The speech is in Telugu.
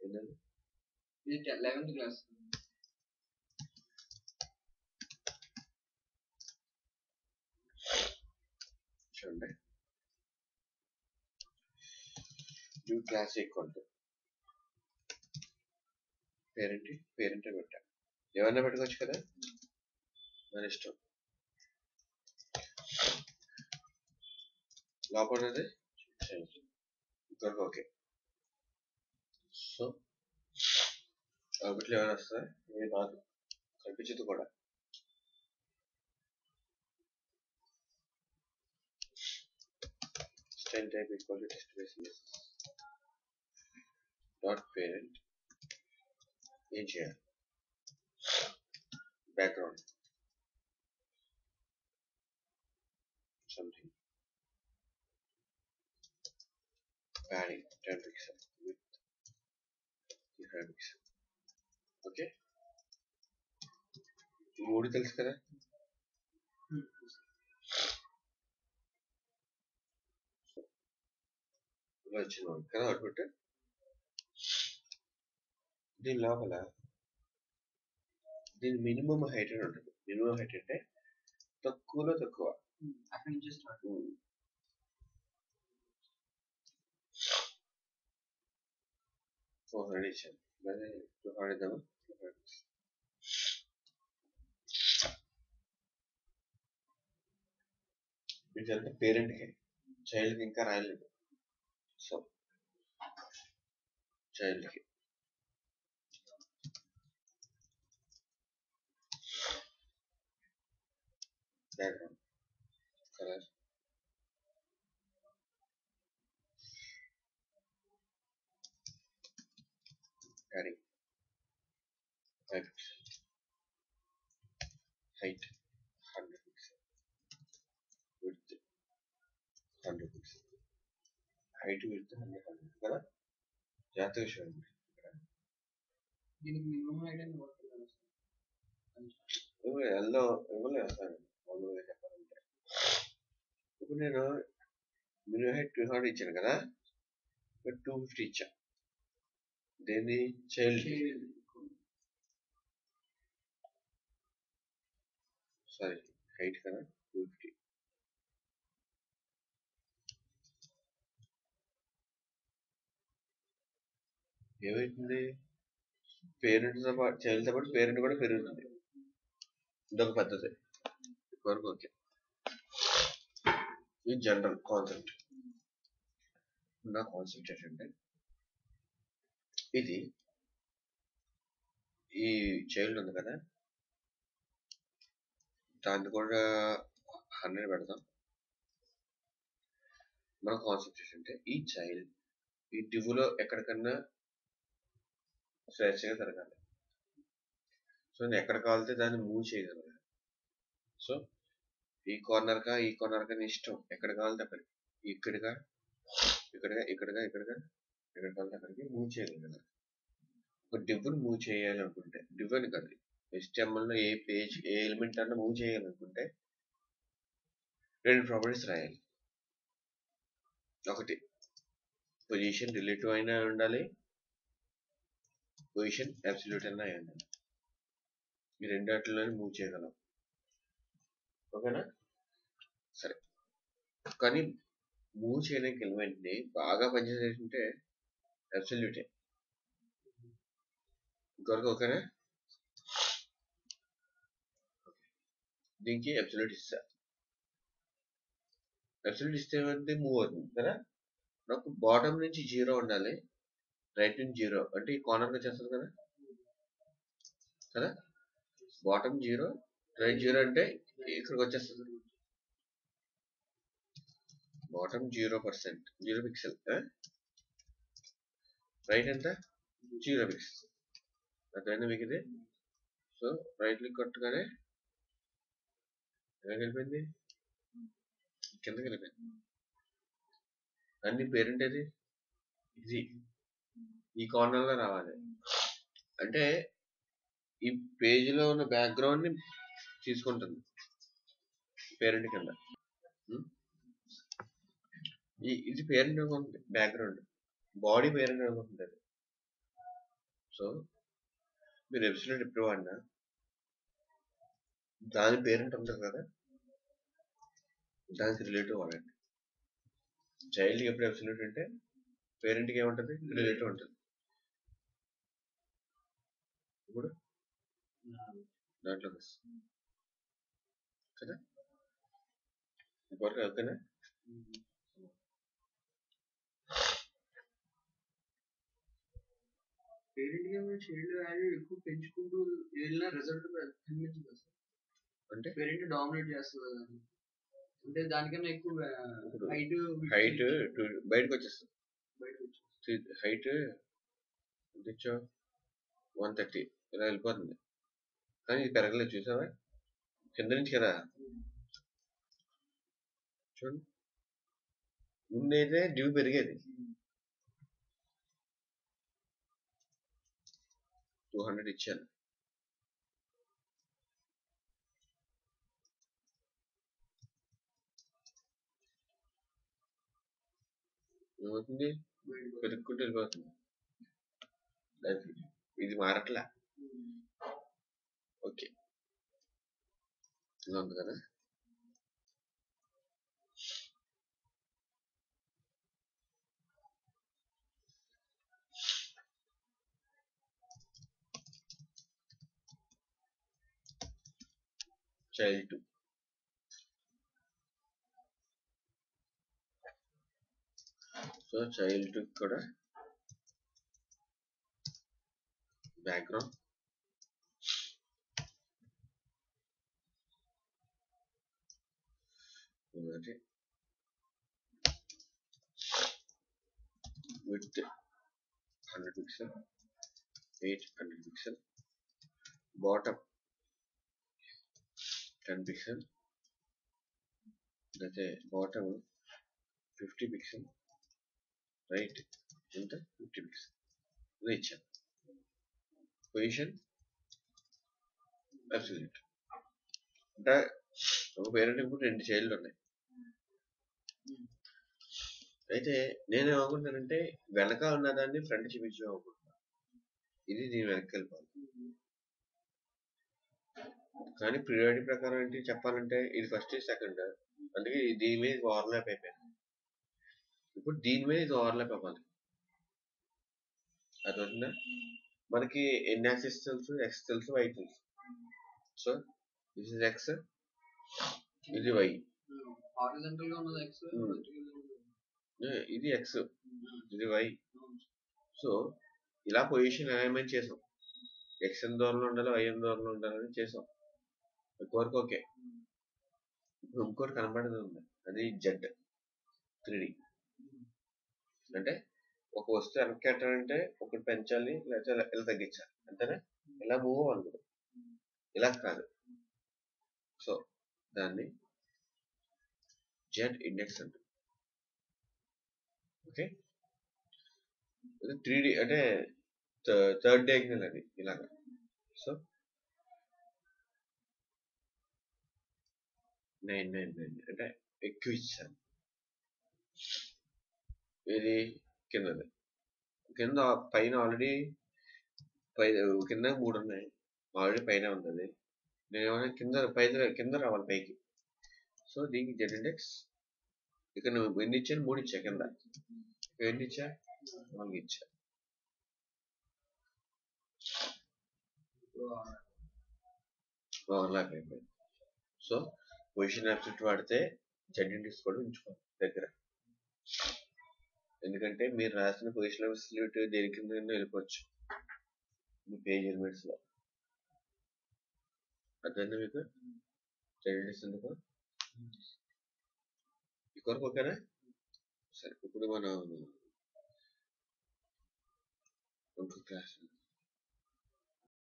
ఏంటది ఇది లెవెన్త్ క్లాస్ చూడండి new class equal to parent parent పెట్టా ఏమన్నా పెట్టుకోవచ్చు కదా మన ఇష్టం లోపల అనేది ఇంకొక ఓకే సో ఆర్బిట్లో ఏమైనా వస్తుందా ఏమి రాదు కనిపించదు కూడా style type equal to text base yes dot parent ఏం చేయాలి background something padding 10 pixel with 35 pixel okay ఈ మూడు తెలుసు కదా ఇలా వచ్చింది కదా అవుట్పుట్ దీని లోపల దీని మినిమం హైట్ అని ఉంటుంది మినిమం హైట్ అంటే తక్కువలో తక్కువ అక్కడి నుంచి స్టార్ట్ ఫోర్ హండ్రెడ్ ఇచ్చాను అదే టూ హండ్రెడ్ ఇద్దామా టూ హండ్రెడ్ ఇదంతా పేరెంట్కి చైల్డ్కి ఇంకా రాయలేదు సో చైల్డ్కి background colour padding 5 pixel height 100 pixel width 100 pixel height width 100 100 కదా జాగ్రత్తగా చూడండి ఇక్కడ దీనికి మినిమం హైట్ అని ఇవ్వ ఎల్లో ఇవ్వలేదు సార్ మామూలుగా చెప్పాలంటే ఇప్పుడు నేను మినిమం హైట్ టూ హండ్రెడ్ ఇచ్చాను కదా ఇక్కడ టూ ఫిఫ్టీ ఇచ్చా దేన్ని చైల్డ్ సారీ హైట్ కదా టూ ఫిఫ్టీ ఏమైతుంది పేరెంట్ తో పాటు చైల్డ్ తో పాటు పేరెంట్ కూడా పెరుగుతుంది ఇదొక పద్ధతి వరకు ఓకే ఇది జనరల్ కాన్సెప్ట్ నా కాన్సెప్ట్ ఏంటంటే ఇది ఈ చైల్డ్ ఉంది కదా దాన్ని కూడా హండ్రెడ్ పెడదాం మన కాన్సెప్ట్ ఏంటంటే ఈ చైల్డ్ ఈ డివ్లో ఎక్కడికన్నా స్వేచ్ఛగా తిరగాలి సో నేను ఎక్కడ కావాలితే దాన్ని మూవ్ చేయగలను సో ఈ కార్నర్ కా ఈ కార్నర్ కా నీ ఇష్టం ఎక్కడ కావాలితే అక్కడికి ఇక్కడిగా ఇక్కడగా ఇక్కడగా ఇక్కడగా ఎక్కడ కావాలితే అక్కడికి మూవ్ చేయగలను ఒక డివ్ని మూవ్ చేయాలి అనుకుంటే డివ్ అని కాదు HTML లో ఏ పేజ్ ఏ ఎలిమెంట్ అన్నా మూవ్ చేయాలనుకుంటే రెండు ప్రాపర్టీస్ రాయాలి ఒకటి పొజిషన్ రిలేటివ్ అయినా ఉండాలి పొజిషన్ అబ్సల్యూట్ అయినా అయి ఉండాలి ఈ రెండు వాటిలోనే మూవ్ చేయగలం ఓకేనా సరే కానీ మూవ్ చేయడానికి ఎలిమెంట్ని బాగా పనిచేసేటంటే అబ్సల్యూటే ఇంతవరకు ఓకేనా దీనికి అబ్సల్యూట్ ఇస్తా అబ్సల్యూట్ ఇస్తే ఏమంటే మూవ్ అవుతుంది కదా నాకు బాటమ్ నుంచి జీరో ఉండాలి రైట్ నుంచి జీరో అంటే ఈ కార్నర్ వచ్చేస్తుంది కదా కదా బాటమ్ జీరో రైట్ జీరో అంటే ఇక్కడికి వచ్చేస్తుంది bottom zero percent zero pixel right ఎంత జీరో పిక్సెల్ అర్థమైందా మీకు ఇది సో రైట్ క్లిక్ కొట్టగానే ఎలా వెళ్ళిపోయింది కిందకి వెళ్ళిపోయింది అన్ని పేరెంట్ ఏది ఇది ఈ కార్నర్ లో రావాలి అంటే ఈ పేజ్ లో ఉన్న బ్యాక్గ్రౌండ్ ని తీసుకుంటుంది పేరెంట్ కింద ఉం? ఈ ఇది పేరెంట్ అనుకుంటుంది బ్యాక్గ్రౌండ్ బాడీ పేరెంట్ అనుకుంటుంది అది సో మీరు ఎబ్సల్యూట్ ఎప్పుడు వాడినా దాని పేరెంట్ ఉంటుంది కదా దానికి రిలేటివ్ వాడండి చైల్డ్కి ఎప్పుడు ఎబ్సల్యూట్ అంటే పేరెంట్కి ఏముంటుంది రిలేటివ్ ఉంటుంది ఇప్పుడు దాంట్లోకి వస్తుంది కదా ఇంకొకటి ఓకేనా పేరెంట్ గా చైల్డ్ వాల్యూ ఎక్కువ పెంచుకుంటూ వెళ్ళిన రిజల్ట్ కనిపించదు కదా అంటే పేరెంట్ డామినేట్ చేస్తుంది కదా అంటే దానికన్నా ఎక్కువ ఇప్పుడు హైట్ హైట్ బయటకు వచ్చేస్తుంది బయటకు వచ్చింది హైట్ ఎంత ఇచ్చావు వన్ థర్టీ ఇలా వెళ్ళిపోతుంది కానీ ఇది పెరగలేదు చూసావా కింద నుంచి కదా చూడండి ముందైతే డ్యూ పెరిగేది టూ హండ్రెడ్ ఇచ్చాను ఏమవుతుంది బయటకు పెరుగుకుంటూ వెళ్ళిపోతుంది దానికి ఇది మారట్లా ఓకే ఇలా ఉంది కదా child two so child two కూడా బ్యాక్గ్రౌండ్ ఒకటి with hundred pixel eight hundred pixel bottom ten pixel అయితే బాటమ్ ఫిఫ్టీ పిక్సెల్ రైట్ ఎంత ఫిఫ్టీ పిక్సెల్ ఇది ఇచ్చాను పొజిషన్ అబ్సల్యూట్ అంటే ఒక పేరెంట్ ఇప్పుడు రెండు చైల్డ్ ఉన్నాయి అయితే నేను ఏమనుకుంటానంటే వెనక ఉన్నదాన్ని ఫ్రంట్ చూపించాం అనుకుంటున్నా ఇది దీని వెనక్కి వెళ్ళిపోవాలి కానీ ప్రియారిటీ ప్రకారం ఏంటి చెప్పాలంటే ఇది ఫస్ట్ సెకండ్ అందుకే దీని మీద ఓవర్లాప్ అయిపోయింది ఇప్పుడు దీని మీద ఇది ఓవర్లాప్ అవ్వాలి అదొందా మనకి ఎన్ని యాక్సెస్ తెలుసు ఎక్స్ తెలుసు వై తెలుసు సో దిస్ ఇస్ ఎక్స్ ఇది వై హారిజంటల్ గా ఉన్నది ఎక్స్ Hmm. ఇది ఎక్స్ ఇది వై సో ఇలా పొజిషన్ అలైన్మెంట్ చేసాం ఎక్స్ ఎంత దూరంలో ఉండాలి వై ఎంత దూరంలో ఉండాలని చేసాం ఇంకొరకు ఓకే ఇప్పుడు ఇంకోటి కనబడేది ఉంది అది జెడ్ త్రీ అంటే ఒక వస్తువు వెనక్కి కట్టాలంటే ఒకటి పెంచాలి లేకపోతే ఇలా- ఇలా తగ్గించాలి అంతేనా ఇలా మూవ్ అవ్వాలి కూడా. ఇలా కాదు సో దాన్ని జెడ్ ఇండెక్స్ అంటారు ఓకే త్రీ డి అంటే థర్డ్ డయాగ్నల్ అది ఇలాగా సో నైన్ నైన్ నైన్ అంటే ఎక్కువ ఇచ్చాను ఇది కిందది కింద పైన ఆల్రెడీ పై కింద మూడు ఉన్నాయి ఆల్రెడీ పైన ఉంది అది నేను ఏమైనా కింద పై కింద రావాలి పైకి సో దీనికి జెడ్ ఇండెక్స్ ఇక్కడ నువ్వు ఎన్ని ఇచ్చాను మూడు ఇచ్చా కింద ఇక్కడ ఎన్ని ఇచ్చా నాలుగు ఇచ్చా ఓవర్లాప్ అయిపోయింది సో పొజిషన్ యాబ్సెట్ వాడితే జెడ్ ఇండెక్స్ కూడా ఉంచుకోవాలి దగ్గర ఎందుకంటే మీరు రాసిన పొజిషన్ అబ్సల్యూట్ దేని కింద వెళ్ళిపోవచ్చు మీ పేజ్ ఎలిమెంట్స్ లో అర్థమైందా మీకు జెడ్ ఇండెక్స్ ఎందుకు ఈ కొరకు ఓకేనా సరే ఇప్పుడు మనం ఇంకో క్లాస్